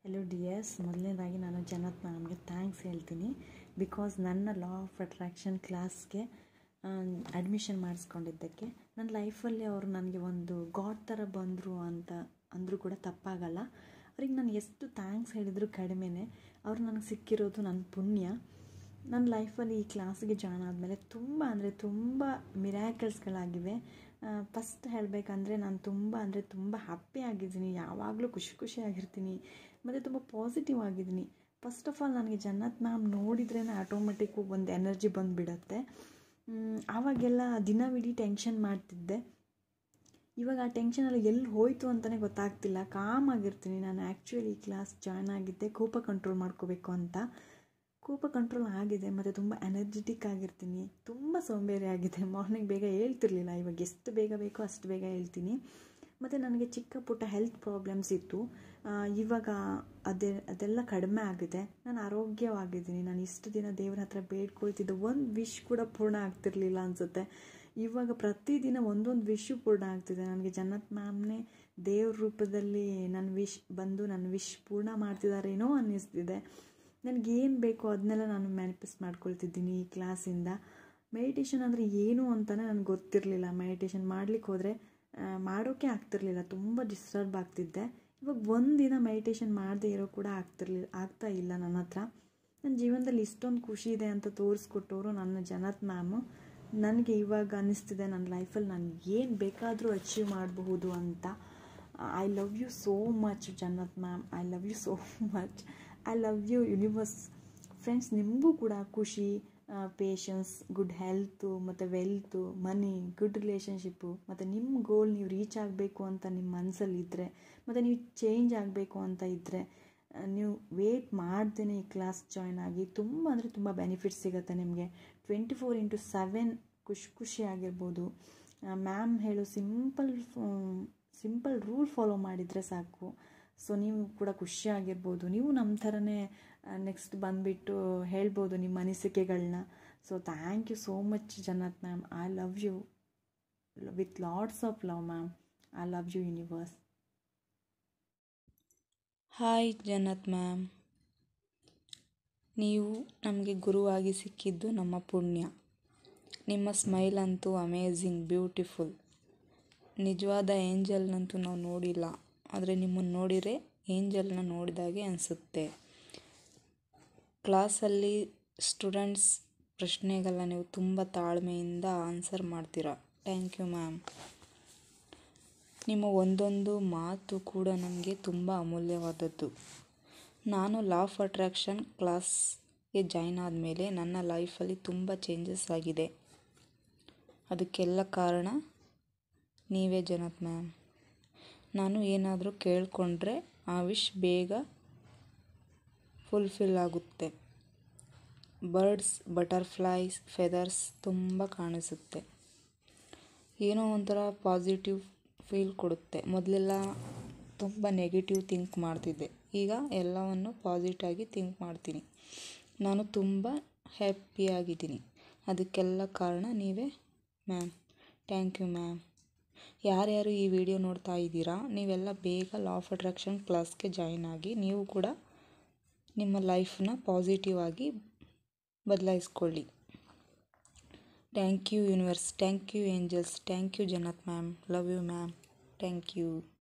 hello dears ಮೊದಲನೇದಾಗಿ ನಾನು ಜನ್ನತ್ ಮ್ಯಾಮ್ಗೆ ಥ್ಯಾಂಕ್ಸ್ ಹೇಳ್ತೀನಿ ಬಿಕಾಸ್ ನನ್ನ ಲಾ ಆಫ್ ಅಟ್ರಾಕ್ಷನ್ ಕ್ಲಾಸ್ಗೆ ಅಡ್ಮಿಷನ್ ಮಾಡಿಸ್ಕೊಂಡಿದ್ದಕ್ಕೆ ನನ್ನ ಲೈಫಲ್ಲಿ ಅವರು ನನಗೆ ಒಂದು ಗಾಡ್ ಥರ ಬಂದರು ಅಂತ ಅಂದರೂ ಕೂಡ ತಪ್ಪಾಗಲ್ಲ ಅವ್ರಿಗೆ ನಾನು ಎಷ್ಟು ಥ್ಯಾಂಕ್ಸ್ ಹೇಳಿದರೂ ಕಡಿಮೆನೇ ಅವ್ರು ನನಗೆ ಸಿಕ್ಕಿರೋದು ನನ್ನ ಪುಣ್ಯ ನನ್ನ ಲೈಫಲ್ಲಿ ಈ ಕ್ಲಾಸಿಗೆ ಜಾಯ್ನ್ ಆದಮೇಲೆ ತುಂಬ ಅಂದರೆ ತುಂಬ ಮಿರಾಕಲ್ಸ್ಗಳಾಗಿವೆ ಫಸ್ಟ್ ಹೇಳಬೇಕಂದ್ರೆ ನಾನು ತುಂಬ ಅಂದರೆ ತುಂಬ ಹ್ಯಾಪಿ ಆಗಿದ್ದೀನಿ ಯಾವಾಗಲೂ ಖುಷಿ ಖುಷಿಯಾಗಿರ್ತೀನಿ ಮತ್ತು ತುಂಬ ಪಾಸಿಟಿವ್ ಆಗಿದ್ದೀನಿ ಫಸ್ಟ್ ಆಫ್ ಆಲ್ ನನಗೆ ಜನ್ನತ್ ಮ್ಯಾಮ್ ನೋಡಿದ್ರೇ ಆಟೋಮೆಟಿಕ್ಕು ಒಂದು ಎನರ್ಜಿ ಬಂದುಬಿಡತ್ತೆ ಆವಾಗೆಲ್ಲ ದಿನವಿಡೀ ಟೆನ್ಷನ್ ಮಾಡ್ತಿದ್ದೆ ಇವಾಗ ಆ ಟೆನ್ಷನೆಲ್ಲ ಎಲ್ಲಿ ಹೋಯಿತು ಅಂತಲೇ ಗೊತ್ತಾಗ್ತಿಲ್ಲ ಕಾಮ್ ಆಗಿರ್ತೀನಿ ನಾನು ಆ್ಯಕ್ಚುಲಿ ಈ ಕ್ಲಾಸ್ ಜಾಯ್ನ್ ಆಗಿದ್ದೆ ಕೋಪ ಕಂಟ್ರೋಲ್ ಮಾಡ್ಕೋಬೇಕು ಅಂತ ಕೋಪ ಕಂಟ್ರೋಲ್ ಆಗಿದೆ ಮತ್ತು ತುಂಬ ಎನರ್ಜೆಟಿಕ್ ಆಗಿರ್ತೀನಿ ತುಂಬ ಸೋಂಬೇರಿ ಆಗಿದೆ ಮಾರ್ನಿಂಗ್ ಬೇಗ ಹೇಳ್ತಿರ್ಲಿಲ್ಲ ಇವಾಗ ಎಷ್ಟು ಬೇಗ ಬೇಕೋ ಅಷ್ಟು ಬೇಗ ಹೇಳ್ತೀನಿ ಮತ್ತು ನನಗೆ ಚಿಕ್ಕ ಪುಟ್ಟ ಹೆಲ್ತ್ ಪ್ರಾಬ್ಲಮ್ಸ್ ಇತ್ತು ಇವಾಗ ಅದೇ ಅದೆಲ್ಲ ಕಡಿಮೆ ಆಗಿದೆ ನಾನು ಆರೋಗ್ಯವಾಗಿದ್ದೀನಿ ನಾನು ಇಷ್ಟು ದಿನ ದೇವ್ರ ಹತ್ರ ಬೇಡ್ಕೊಳ್ತಿದ್ದೆ ಒಂದು ವಿಶ್ ಕೂಡ ಪೂರ್ಣ ಆಗ್ತಿರ್ಲಿಲ್ಲ ಅನಿಸುತ್ತೆ ಇವಾಗ ಪ್ರತಿದಿನ ಒಂದೊಂದು ವಿಶು ಪೂರ್ಣ ಆಗ್ತಿದೆ ನನಗೆ ಜನ್ನತ್ ಮ್ಯಾಮ್ನೇ ದೇವ್ರ ರೂಪದಲ್ಲಿ ನನ್ನ ವಿಶ್ ಬಂದು ನನ್ನ ವಿಶ್ ಪೂರ್ಣ ಮಾಡ್ತಿದ್ದಾರೇನೋ ಅನ್ನಿಸ್ತಿದೆ ನನಗೇನು ಬೇಕೋ ಅದನ್ನೆಲ್ಲ ನಾನು ಮ್ಯಾನಿಫೆಸ್ಟ್ ಮಾಡ್ಕೊಳ್ತಿದ್ದೀನಿ ಈ ಕ್ಲಾಸಿಂದ ಮೆಡಿಟೇಷನ್ ಅಂದರೆ ಏನು ಅಂತಲೇ ನನಗೆ ಗೊತ್ತಿರಲಿಲ್ಲ ಮೆಡಿಟೇಷನ್ ಮಾಡ್ಲಿಕ್ಕೆ ಹೋದರೆ ಮಾಡೋಕ್ಕೆ ಆಗ್ತಿರ್ಲಿಲ್ಲ ತುಂಬ ಡಿಸ್ಟರ್ಬ್ ಆಗ್ತಿದ್ದೆ ಇವಾಗ ಒಂದಿನ ಮೆಡಿಟೇಷನ್ ಮಾಡದೇ ಇರೋ ಕೂಡ ಆಗ್ತಿರ್ಲಿಲ್ಲ ಆಗ್ತಾ ಇಲ್ಲ ನನ್ನ ಹತ್ರ ನನ್ನ ಜೀವನದಲ್ಲಿ ಇಷ್ಟೊಂದು ಖುಷಿ ಇದೆ ಅಂತ ತೋರಿಸ್ಕೊಟ್ಟವರು ನನ್ನ ಜನತ್ ಮ್ಯಾಮು ನನಗೆ ಇವಾಗ ಅನ್ನಿಸ್ತಿದೆ ನನ್ನ ಲೈಫಲ್ಲಿ ನಾನು ಏನು ಬೇಕಾದರೂ ಅಚೀವ್ ಮಾಡಬಹುದು ಅಂತ I love you so much Jannat ma'am I love you so much I love you universe friends ನಿಮಗೂ ಕೂಡ ಖುಷಿ ಪೇಷನ್ಸ್ ಗುಡ್ ಹೆಲ್ತು ಮತ್ತು ವೆಲ್ತು ಮನಿ ಗುಡ್ ರಿಲೇಷನ್ಶಿಪ್ಪು ಮತ್ತು ನಿಮ್ಮ ಗೋಲ್ ನೀವು ರೀಚ್ ಆಗಬೇಕು ಅಂತ ನಿಮ್ಮ ಮನಸ್ಸಲ್ಲಿ ಇದ್ದರೆ ಮತ್ತು ನೀವು ಚೇಂಜ್ ಆಗಬೇಕು ಅಂತ ಇದ್ದರೆ ನೀವು ವೇಟ್ ಮಾಡ್ದೇ ಈ ಕ್ಲಾಸ್ ಜಾಯ್ನ್ ಆಗಿ ತುಂಬ ಅಂದರೆ ತುಂಬ ಬೆನಿಫಿಟ್ಸ್ ಸಿಗುತ್ತೆ ನಿಮಗೆ ಟ್ವೆಂಟಿ ಫೋರ್ ಇಂಟು ಸೆವೆನ್ ಖುಷಿ ಖುಷಿಯಾಗಿರ್ಬೋದು ಮ್ಯಾಮ್ ಹೇಳೋ ಸಿಂಪಲ್ ಸಿಂಪಲ್ ರೂಲ್ ಫಾಲೋ ಮಾಡಿದರೆ ಸಾಕು ಸೊ ನೀವು ಕೂಡ ಖುಷಿಯಾಗಿರ್ಬೋದು ನೀವು ನಮ್ಮ ಥರನೇ ನೆಕ್ಸ್ಟ್ ಬಂದುಬಿಟ್ಟು ಹೇಳ್ಬೋದು ನಿಮ್ಮ ಅನಿಸಿಕೆಗಳನ್ನ so thank you so much Jannat ma'am I love you with lots of love ma'am I love you universe hi Jannat ma'am ನೀವು ನಮಗೆ ಗುರುವಾಗಿ ಸಿಕ್ಕಿದ್ದು ನಮ್ಮ ಪುಣ್ಯ ನಿಮ್ಮ ಸ್ಮೈಲ್ ಅಂತೂ ಅಮೇಝಿಂಗ್ ಬ್ಯೂಟಿಫುಲ್ ನಿಜವಾದ ಏಂಜಲ್ನಂತೂ ನಾವು ನೋಡಿಲ್ಲ ಆದರೆ ನಿಮ್ಮನ್ನು ನೋಡಿದರೆ ಏಂಜಲ್ನ ನೋಡಿದಾಗೆ ಅನಿಸುತ್ತೆ ಕ್ಲಾಸಲ್ಲಿ ಸ್ಟೂಡೆಂಟ್ಸ್ ಪ್ರಶ್ನೆಗೆಲ್ಲ ನೀವು ತುಂಬ ತಾಳ್ಮೆಯಿಂದ ಆನ್ಸರ್ ಮಾಡ್ತೀರಾ ಥ್ಯಾಂಕ್ ಯು ಮ್ಯಾಮ್ ನಿಮ್ಮ ಒಂದೊಂದು ಮಾತು ಕೂಡ ನಮಗೆ ತುಂಬ ಅಮೂಲ್ಯವಾದದ್ದು ನಾನು ಲಾ ಆಫ್ ಅಟ್ರಾಕ್ಷನ್ ಕ್ಲಾಸ್ಗೆ ಜಾಯ್ನ್ ಆದಮೇಲೆ ನನ್ನ ಲೈಫಲ್ಲಿ ತುಂಬ ಚೇಂಜಸ್ ಆಗಿದೆ ಅದಕ್ಕೆಲ್ಲ ಕಾರಣ ನೀವೇ ಜನತ್ ಮ್ಯಾಮ್ ನಾನು ಏನಾದರೂ ಕೇಳಿಕೊಂಡ್ರೆ ಆ ವಿಶ್ ಬೇಗ ಫುಲ್ಫಿಲ್ ಆಗುತ್ತೆ ಬರ್ಡ್ಸ್ ಬಟರ್ಫ್ಲೈಸ್ ಫೆದರ್ಸ್ ತುಂಬ ಕಾಣಿಸುತ್ತೆ ಏನೋ ಒಂಥರ ಪಾಸಿಟಿವ್ ಫೀಲ್ ಕೊಡುತ್ತೆ ಮೊದಲೆಲ್ಲ ತುಂಬ ನೆಗೆಟಿವ್ ಥಿಂಕ್ ಮಾಡ್ತಿದ್ದೆ ಈಗ ಎಲ್ಲವನ್ನು ಪಾಸಿಟಿವಾಗಿ ಥಿಂಕ್ ಮಾಡ್ತೀನಿ ನಾನು ತುಂಬ ಹ್ಯಾಪಿಯಾಗಿದ್ದೀನಿ ಅದಕ್ಕೆಲ್ಲ ಕಾರಣ ನೀವೇ ಮ್ಯಾಮ್ ಥ್ಯಾಂಕ್ ಯು ಮ್ಯಾಮ್ ಯಾರ್ಯಾರು ಈ ವಿಡಿಯೋ ನೋಡ್ತಾ ಇದ್ದೀರಾ ನೀವೆಲ್ಲ ಬೇಗ ಲಾ ಆಫ್ ಅಟ್ರಾಕ್ಷನ್ ಕ್ಲಾಸ್ಗೆ ಜಾಯಿನ್ ಆಗಿ ನೀವು ಕೂಡ ನಿಮ್ಮ ಲೈಫನ್ನ ಪಾಸಿಟಿವ್ ಆಗಿ ಬದಲಾಯಿಸ್ಕೊಳ್ಳಿ thank you universe thank you angels thank you Jannat ma'am love you ma'am thank you